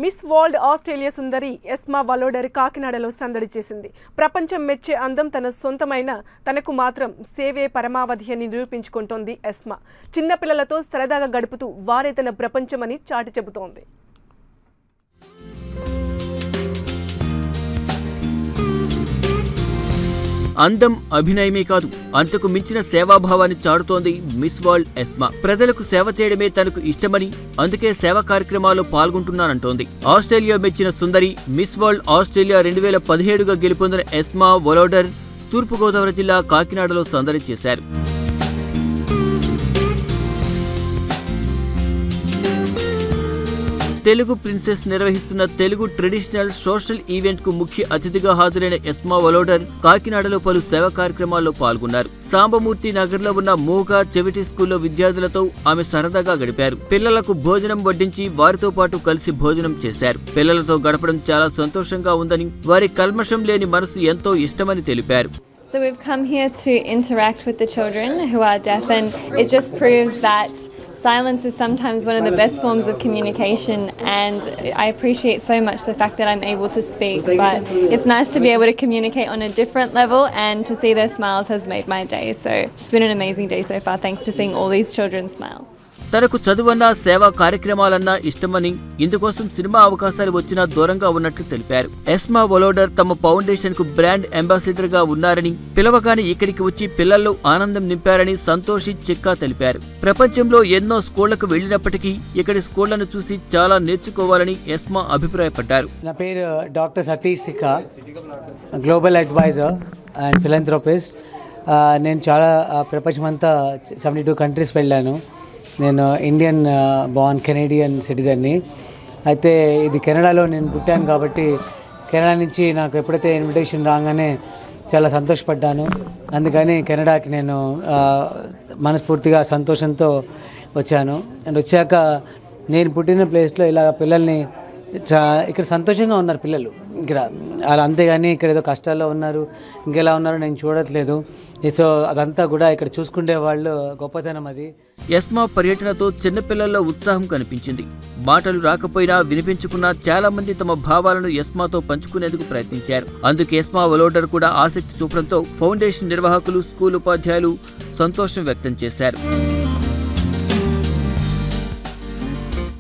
Miss World Australia సుందరి Esma Voloder కాకినాడలో సందడి చేసింది ప్రపంచం మెచ్చే అందం తన సొంతమైన తనకు మాత్రం సేవే పరమావధి అని నిరూపించుకుంటోంది ఎస్మా చిన్నపిల్లలతో సరదాగా గడుపుతూ వారే తన ప్రపంచమని చాటి చెబుతోంది అందం అభినయమే కాదు అంతకు మించిన సేవాభావాన్ని చాటుతోంది మిస్ వరల్డ్ ఎస్మా ప్రజలకు సేవ చేయడమే తనకు ఇష్టమని అందుకే సేవా కార్యక్రమాల్లో పాల్గొంటున్నానంటోంది ఆస్ట్రేలియా మెచ్చిన సుందరి మిస్ వరల్డ్ ఆస్ట్రేలియా రెండు వేల పదిహేడుగా గెలుపొందిన ఎస్మా వలోడర్ తూర్పుగోదావరి జిల్లా కాకినాడలో సందడి చేశారు తెలుగు ప్రిన్సెస్ నిర్వహిస్తున్న తెలుగు ట్రెడిషనల్ సోషల్ ఈవెంట్ కు ముఖ్య అతిథిగా హాజరైన ఎస్మా వలోడర్ కాకినాడలో పలు సేవా కార్యక్రమాల్లో పాల్గొన్నారు సాంబమూర్తి నగర్ లో ఉన్న మూగ చెవిటి స్కూల్లో విద్యార్థులతో ఆమె సరదాగా గడిపారు పిల్లలకు భోజనం వడ్డించి వారితో పాటు కలిసి భోజనం చేశారు పిల్లలతో గడపడం చాలా సంతోషంగా ఉందని వారి కల్మషం లేని మనసు ఎంతో ఇష్టమని తెలిపారు So we've come here to interact with the children who are deaf, and it just proves that silence is sometimes one of the best forms of communication. And I appreciate so much the fact that I'm able to speak, but it's nice to be able to communicate on a different level, and to see their smiles has made my day. So it's been an amazing day so far, thanks to seeing all these children smile. తనకు చదువన్నా సేవా కార్యక్రమాలన్నా ఇష్టమని ఇందుకోసం cinema అవకాశాలు వచ్చినా దూరంగా ఉన్నట్లు తెలిపారు ESMA వలోడర్ తమ ఫౌండేషన్ కు బ్రాండ్ అంబాసిడర్ గా ఉన్నారని పిలవగానే ఇక్కడికి వచ్చి పిల్లల్లో ఆనందం నింపారని సంతోషి చిక్కా తెలిపారు ప్రపంచంలో ఎన్నో స్కూళ్లకు వెళ్లినప్పటికీ ఇక్కడి స్కూళ్లను చూసి చాలా నేర్చుకోవాలని ఎస్మా అభిప్రాయపడ్డారు నా పేరు doctor Satish Sikka global adviser and philanthropist నేను చాలా ఆ, ప్రపంచమంతా సెవెంటీ టూ కంట్రీస్ వెళ్ళాను నేను ఇండియన్ బాన్ కెనేడియన్ సిటిజన్ని అయితే ఇది కెనడాలో నేను పుట్టాను కాబట్టి కెనడా నుంచి నాకు ఎప్పుడైతే ఇన్విటేషన్ రాగానే చాలా సంతోషపడ్డాను అందుకని కెనడాకి నేను ఆ, మనస్ఫూర్తిగా సంతోషంతో వచ్చాను అండ్ వచ్చాక నేను పుట్టిన ప్లేస్లో ఇలా పిల్లల్ని చా ఇక్కడ సంతోషంగా ఉన్నారు పిల్లలు ఇక్కడ అలా అంతేగాని ఇక్కడ ఏదో కష్టాల్లో ఉన్నారు ఇంకెలా ఉన్నారో నేను చూడట్లేదు సో అదంతా కూడా ఇక్కడ చూసుకునే వాళ్ళు గొప్పతనం అది ఎస్మా పర్యటనతో చిన్నపిల్లల్లో ఉత్సాహం కనిపించింది మాటలు రాకపోయినా వినిపించుకున్న చాలా మంది తమ భావాలను ఎస్మాతో పంచుకునేందుకు ప్రయత్నించారు అందుకు ఎస్మా వలోడర్ కూడా ఆసక్తి చూపడంతో ఫౌండేషన్ నిర్వాహకులు స్కూల్ ఉపాధ్యాయులు సంతోషం వ్యక్తం చేశారు